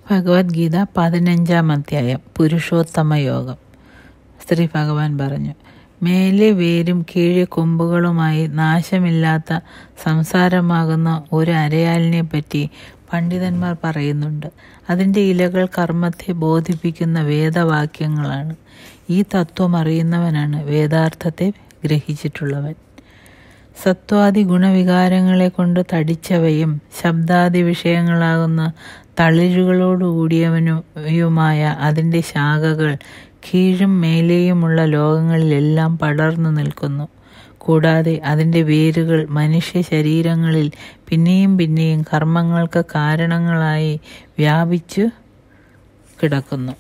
ഭഗവത്ഗീത പതിനഞ്ചാം അധ്യായം പുരുഷോത്തമ യോഗം ശ്രീ ഭഗവാൻ പറഞ്ഞു മേലെ വേരും കീഴെ കൊമ്പുകളുമായി നാശമില്ലാത്ത സംസാരമാകുന്ന ഒരു അരയാലിനെ പറ്റി പണ്ഡിതന്മാർ പറയുന്നുണ്ട് അതിൻ്റെ ഇലകൾ കർമ്മത്തെ ബോധിപ്പിക്കുന്ന വേദവാക്യങ്ങളാണ് ഈ തത്വം അറിയുന്നവനാണ് വേദാർത്ഥത്തെ ഗ്രഹിച്ചിട്ടുള്ളവൻ സത്വാദി ഗുണവികാരങ്ങളെ കൊണ്ട് തടിച്ചവയും ശബ്ദാദി വിഷയങ്ങളാകുന്ന തളിരുകളോടുകൂടിയവനുമായ അതിൻ്റെ ശാഖകൾ കീഴും മേലെയുമുള്ള ലോകങ്ങളിലെല്ലാം പടർന്നു നിൽക്കുന്നു കൂടാതെ അതിൻ്റെ വേരുകൾ മനുഷ്യ ശരീരങ്ങളിൽ പിന്നെയും പിന്നെയും കർമ്മങ്ങൾക്ക് കാരണങ്ങളായി വ്യാപിച്ചു കിടക്കുന്നു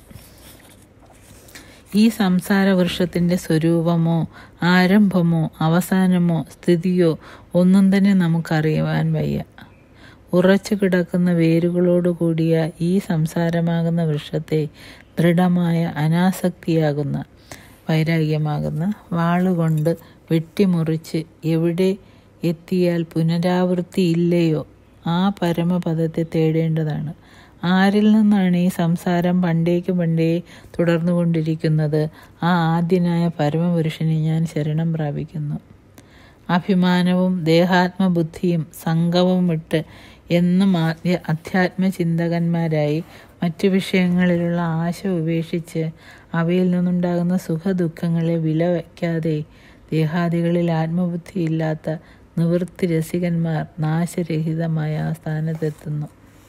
ഈ സംസാര വൃക്ഷത്തിൻ്റെ സ്വരൂപമോ ആരംഭമോ അവസാനമോ സ്ഥിതിയോ ഒന്നും തന്നെ നമുക്കറിയുവാൻ വയ്യ ഉറച്ചു കിടക്കുന്ന വേരുകളോടുകൂടിയ ഈ സംസാരമാകുന്ന വൃക്ഷത്തെ ദൃഢമായ അനാസക്തിയാകുന്ന വൈരാഗ്യമാകുന്ന വാളുകൊണ്ട് വെട്ടിമുറിച്ച് എവിടെ എത്തിയാൽ പുനരാവൃത്തി ഇല്ലയോ ആ പരമപദത്തെ തേടേണ്ടതാണ് ആരിൽ നിന്നാണ് ഈ സംസാരം പണ്ടേക്ക് പണ്ടേ തുടർന്നുകൊണ്ടിരിക്കുന്നത് ആ ആദ്യനായ പരമപുരുഷനെ ഞാൻ ശരണം പ്രാപിക്കുന്നു അഭിമാനവും ദേഹാത്മബുദ്ധിയും സംഘവും വിട്ട് എന്നും ആദ്യ അധ്യാത്മചിന്തകന്മാരായി മറ്റു വിഷയങ്ങളിലുള്ള ആശ ഉപേക്ഷിച്ച് അവയിൽ നിന്നുണ്ടാകുന്ന സുഖദുഃഖങ്ങളെ വില വയ്ക്കാതെ ദേഹാദികളിൽ ആത്മബുദ്ധിയില്ലാത്ത നിവൃത്തി രസികന്മാർ നാശരഹിതമായ ആ സ്ഥാനത്തെത്തുന്നു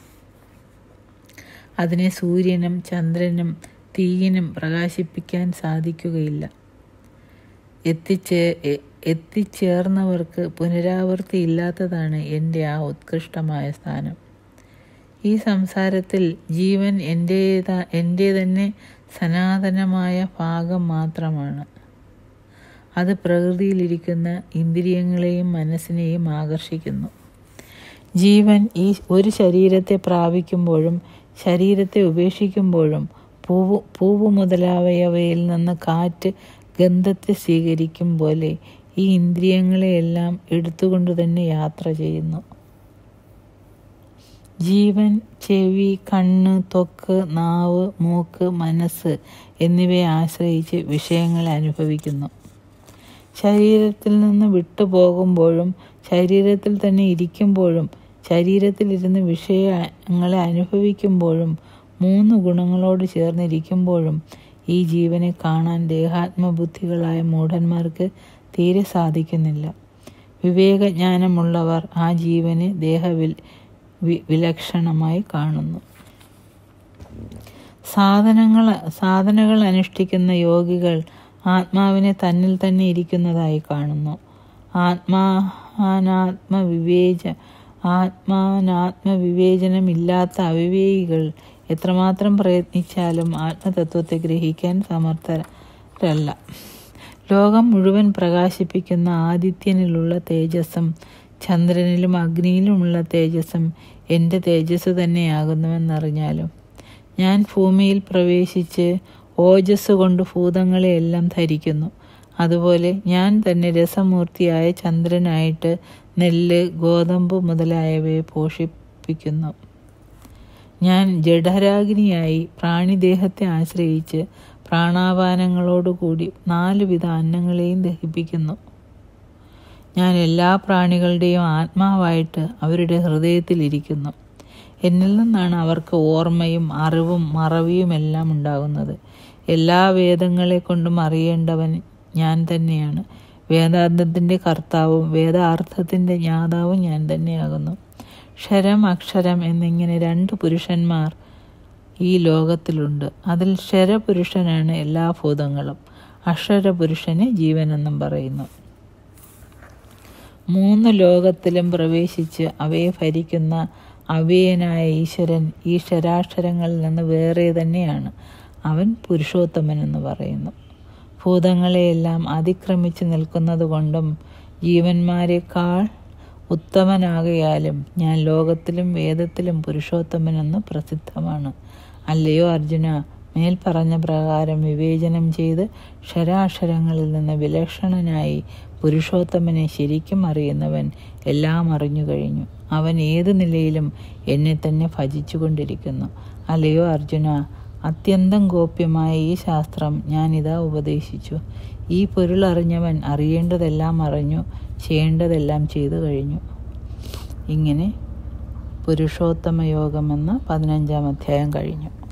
അതിനെ സൂര്യനും ചന്ദ്രനും തീയിനും പ്രകാശിപ്പിക്കാൻ സാധിക്കുകയില്ല എത്തിച്ചേ എത്തിച്ചേർന്നവർക്ക് പുനരാവൃത്തി ഇല്ലാത്തതാണ് എൻ്റെ ആ ഉത്കൃഷ്ടമായ സ്ഥാനം ഈ സംസാരത്തിൽ ജീവൻ എൻ്റേതാ എൻ്റെ തന്നെ സനാതനമായ ഭാഗം മാത്രമാണ് അത് പ്രകൃതിയിലിരിക്കുന്ന ഇന്ദ്രിയങ്ങളെയും മനസ്സിനെയും ആകർഷിക്കുന്നു ജീവൻ ഈ ഒരു ശരീരത്തെ പ്രാപിക്കുമ്പോഴും ശരീരത്തെ ഉപേക്ഷിക്കുമ്പോഴും പൂവ് പൂവ് മുതലായവയിൽ നിന്ന് കാറ്റ് ഗന്ധത്തെ സ്വീകരിക്കും പോലെ ഈ ഇന്ദ്രിയങ്ങളെയെല്ലാം എടുത്തുകൊണ്ട് തന്നെ യാത്ര ചെയ്യുന്നു ജീവൻ ചെവി കണ്ണ് ത്വക്ക് നാവ് മൂക്ക് മനസ്സ് എന്നിവയെ ആശ്രയിച്ച് വിഷയങ്ങളെ അനുഭവിക്കുന്നു ശരീരത്തിൽ നിന്ന് വിട്ടുപോകുമ്പോഴും ശരീരത്തിൽ തന്നെ ഇരിക്കുമ്പോഴും ശരീരത്തിലിരുന്ന് വിഷയങ്ങളെ അനുഭവിക്കുമ്പോഴും മൂന്ന് ഗുണങ്ങളോട് ചേർന്നിരിക്കുമ്പോഴും ഈ ജീവനെ കാണാൻ ദേഹാത്മബുദ്ധികളായ മൂഢന്മാർക്ക് തീരെ സാധിക്കുന്നില്ല വിവേകജ്ഞാനമുള്ളവർ ആ ജീവനെ ദേഹവിൽ വിലക്ഷണമായി കാണുന്നു സാധനങ്ങൾ സാധനകൾ അനുഷ്ഠിക്കുന്ന യോഗികൾ ആത്മാവിനെ തന്നിൽ തന്നെ ഇരിക്കുന്നതായി കാണുന്നു ആത്മാനാത്മവിവേച ആത്മാനാത്മവിവേചനമില്ലാത്ത അവിവേകികൾ എത്രമാത്രം പ്രയത്നിച്ചാലും ആത്മതത്വത്തെ ഗ്രഹിക്കാൻ സമർത്ഥരല്ല ലോകം മുഴുവൻ പ്രകാശിപ്പിക്കുന്ന ആദിത്യനിലുള്ള തേജസ്സും ചന്ദ്രനിലും അഗ്നിയിലുമുള്ള തേജസ്സും എൻ്റെ തേജസ് തന്നെയാകുന്നുവെന്നറിഞ്ഞാലും ഞാൻ ഭൂമിയിൽ പ്രവേശിച്ച് ഓജസ് കൊണ്ട് ഭൂതങ്ങളെയെല്ലാം ധരിക്കുന്നു അതുപോലെ ഞാൻ തന്നെ രസമൂർത്തിയായ ചന്ദ്രനായിട്ട് നെല്ല് ഗോതമ്പ് മുതലായവയെ പോഷിപ്പിക്കുന്നു ഞാൻ ജഡരാഗ്നിയായി പ്രാണിദേഹത്തെ ആശ്രയിച്ച് പ്രാണാപാനങ്ങളോടുകൂടി നാലുവിധ അന്നങ്ങളെയും ദഹിപ്പിക്കുന്നു ഞാൻ എല്ലാ പ്രാണികളുടെയും ആത്മാവായിട്ട് അവരുടെ ഹൃദയത്തിലിരിക്കുന്നു എന്നിൽ നിന്നാണ് അവർക്ക് ഓർമ്മയും അറിവും മറവിയും എല്ലാം ഉണ്ടാകുന്നത് എല്ലാ വേദങ്ങളെ കൊണ്ടും അറിയേണ്ടവൻ ഞാൻ തന്നെയാണ് വേദാന്തത്തിൻ്റെ കർത്താവും വേദാർത്ഥത്തിൻ്റെ ജ്ഞാതാവും ഞാൻ തന്നെയാകുന്നു ക്ഷരം അക്ഷരം എന്നിങ്ങനെ രണ്ട് പുരുഷന്മാർ ഈ ലോകത്തിലുണ്ട് അതിൽ ക്ഷരപുരുഷനാണ് എല്ലാ ഭൂതങ്ങളും അക്ഷരപുരുഷന് ജീവനെന്നും പറയുന്നു മൂന്ന് ലോകത്തിലും പ്രവേശിച്ച് അവയെ ഭരിക്കുന്ന അവ്യയനായ ഈശ്വരൻ ഈ ക്ഷരാക്ഷരങ്ങളിൽ നിന്ന് വേറെ തന്നെയാണ് അവൻ പുരുഷോത്തമൻ എന്ന് പറയുന്നു ഭൂതങ്ങളെയെല്ലാം അതിക്രമിച്ച് നിൽക്കുന്നത് കൊണ്ടും ജീവന്മാരെക്കാൾ ഉത്തമനാകയാലും ഞാൻ ലോകത്തിലും വേദത്തിലും പുരുഷോത്തമനെന്ന് പ്രസിദ്ധമാണ് അല്ലയോ അർജുന മേൽപ്പറഞ്ഞ പ്രകാരം വിവേചനം ചെയ്ത് ക്ഷരാക്ഷരങ്ങളിൽ നിന്ന് വിലക്ഷണനായി പുരുഷോത്തമനെ ശരിക്കും അറിയുന്നവൻ എല്ലാം അറിഞ്ഞു കഴിഞ്ഞു അവൻ ഏത് നിലയിലും എന്നെ തന്നെ ഭജിച്ചുകൊണ്ടിരിക്കുന്നു അല്ലയോ അർജുന അത്യന്തം ഗോപ്യമായ ഈ ശാസ്ത്രം ഞാനിതാ ഉപദേശിച്ചു ഈ പൊരുളറിഞ്ഞവൻ അറിയേണ്ടതെല്ലാം അറിഞ്ഞു ചെയ്യേണ്ടതെല്ലാം ചെയ്തു കഴിഞ്ഞു ഇങ്ങനെ പുരുഷോത്തമ യോഗമെന്ന പതിനഞ്ചാം അധ്യായം കഴിഞ്ഞു